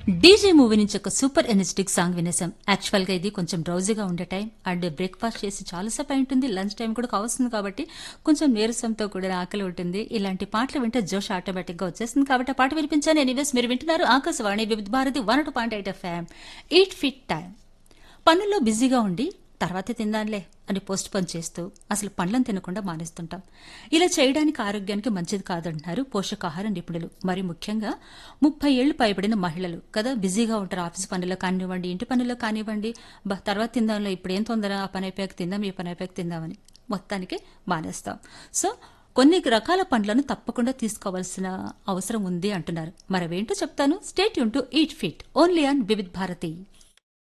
DJ movie నుంచి ఒక super energetic song వినేసాం యాక్చువల్ గా ఇది కొంచెం డ్రౌజీగా ఉండే టైం అండ్ బ్రేక్ఫాస్ట్ చేసి చాలాసేపు అయి ఉంటుంది లంచ్ టైం కూడా కావస్తుంది కాబట్టి కొంచెం నీరసంతో కూడిన ఆకలి ఉంటుంది ఇలాంటి పాటలు వింటే జోష్ ఆటోమేటిక్ గా వచ్చేస్తుంది కాబట్టి ఆ పాట వినిపించాను ఎనీవేస్ మీరు వింటున్నారు Akashvani Vividh Bharati one two point eight FM eat fit time పనుల్లో బిజీగా ఉండి తర్వాతే తిందాంలే అని పోస్ట్ పోన్ చేస్తూ అసలు పండ్లను తినకుండా మానేస్తుంటాం ఇలా చేయడానికి ఆరోగ్యానికి మంచిది కాదంటున్నారు పోషకాహార నిపుణులు మరి ముఖ్యంగా ముప్పై ఏళ్లు పైబడిన మహిళలు కదా బిజీగా ఉంటారు ఆఫీస్ పనుల్లో కానివ్వండి ఇంటి పనుల్లో కానివ్వండి బా తర్వాత తిందాంలో ఇప్పుడు ఏం తొందర ఆ పని అయిపోయాక తిందాం ఈ పని అయిపోయాక తిందామని మొత్తానికి మానేస్తాం సో కొన్ని రకాల పండ్లను తప్పకుండా తీసుకోవాల్సిన అవసరం ఉంది అంటున్నారు మరవేంటో చెప్తాను స్టేట్ యూన్ to eat fit only on Vividh Bharati